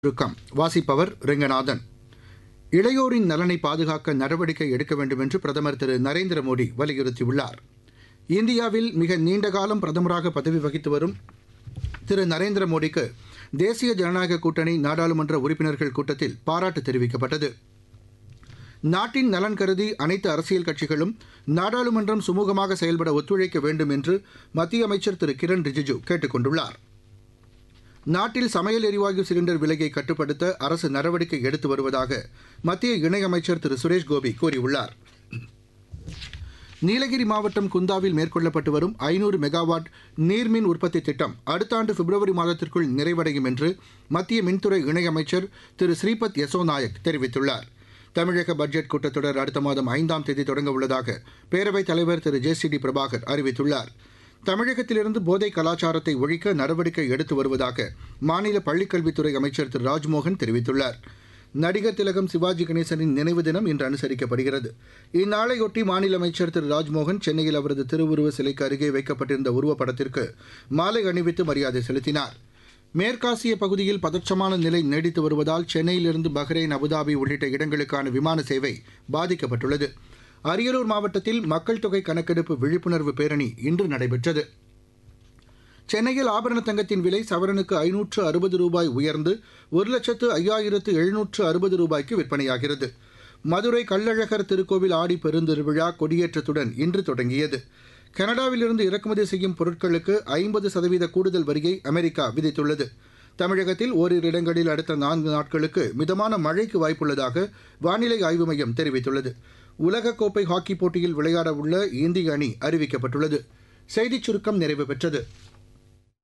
சுருக்கம் வாசிப்பவர் ரெங்கநாதன் இளையோரின் நலனை பாதுகாக்க நடவடிக்கை எடுக்க வேண்டும் என்று பிரதமர் திரு நரேந்திர மோடி வலியுறுத்தியுள்ளார் இந்தியாவில் மிக நீண்ட காலம் பிரதமராக பதவி வகித்து வரும் திரு நரேந்திர மோடிக்கு தேசிய ஜனநாயக கூட்டணி நாடாளுமன்ற உறுப்பினர்கள் கூட்டத்தில் பாராட்டு தெரிவிக்கப்பட்டது நாட்டின் நலன் கருதி அனைத்து அரசியல் கட்சிகளும் நாடாளுமன்றம் சுமூகமாக செயல்பட ஒத்துழைக்க வேண்டும் என்று மத்திய அமைச்சர் திரு கிரண் ரிஜிஜு கேட்டுக் கொண்டுள்ளார் நாட்டில் சமையல் எரிவாயு சிலிண்டர் விலையை கட்டுப்படுத்த அரசு நடவடிக்கை எடுத்து வருவதாக மத்திய இணையமைச்சர் திரு சுரேஷ் கோபி கூறியுள்ளார் நீலகிரி மாவட்டம் குந்தாவில் மேற்கொள்ளப்பட்டு வரும் ஐநூறு மெகாவாட் நீர்மின் உற்பத்தி திட்டம் அடுத்த ஆண்டு பிப்ரவரி மாதத்திற்குள் நிறைவடையும் என்று மத்திய மின்துறை இணையமைச்சர் திரு ஸ்ரீபத் யசோ நாயக் தெரிவித்துள்ளார் தமிழக பட்ஜெட் கூட்டத்தொடர் அடுத்த மாதம் ஐந்தாம் தேதி தொடங்க உள்ளதாக பேரவைத் தலைவர் திரு ஜே சி டி பிரபாகர் அறிவித்துள்ளார் தமிழகத்திலிருந்து போதை கலாச்சாரத்தை ஒழிக்க நடவடிக்கை எடுத்து வருவதாக மாநில பள்ளிக்கல்வித்துறை அமைச்சர் திரு ராஜ்மோகன் தெரிவித்துள்ளார் நடிகர் திலகம் சிவாஜி கணேசனின் நினைவு தினம் இன்று அனுசரிக்கப்படுகிறது இந்நாளையொட்டி மாநில அமைச்சர் திரு ராஜ்மோகன் சென்னையில் அவரது திருவுருவ சிலைக்கு அருகே வைக்கப்பட்டிருந்த உருவப்படத்திற்கு மாலை அணிவித்து மரியாதை செலுத்தினார் மேற்காசிய பகுதியில் பதற்றமான நிலை நீடித்து வருவதால் சென்னையிலிருந்து பஹ்ரைன் அபுதாபி உள்ளிட்ட இடங்களுக்கான விமான சேவை பாதிக்கப்பட்டுள்ளது அரியலூர் மாவட்டத்தில் மக்கள் தொகை கணக்கெடுப்பு விழிப்புணர்வு பேரணி இன்று நடைபெற்றது சென்னையில் ஆபரண தங்கத்தின் விலை சவரனுக்கு ஐநூற்று அறுபது ரூபாய் உயர்ந்து ஒரு லட்சத்து ஐயாயிரத்து எழுநூற்று அறுபது ரூபாய்க்கு விற்பனையாகிறது மதுரை கள்ளழகர் திருக்கோவில் ஆடி பெருந்திருவிழா கொடியேற்றத்துடன் இன்று தொடங்கியது கனடாவிலிருந்து இறக்குமதி செய்யும் பொருட்களுக்கு ஐம்பது சதவீத கூடுதல் வரியை அமெரிக்கா விதித்துள்ளது தமிழகத்தில் ஓரிரு இடங்களில் அடுத்த நான்கு நாட்களுக்கு மிதமான மழைக்கு வாய்ப்புள்ளதாக வானிலை ஆய்வு மையம் தெரிவித்துள்ளது உலகக்கோப்பை ஹாக்கி போட்டியில் விளையாட உள்ள இந்திய அணி அறிவிக்கப்பட்டுள்ளது செய்திச் சுருக்கம் நிறைவு பெற்றது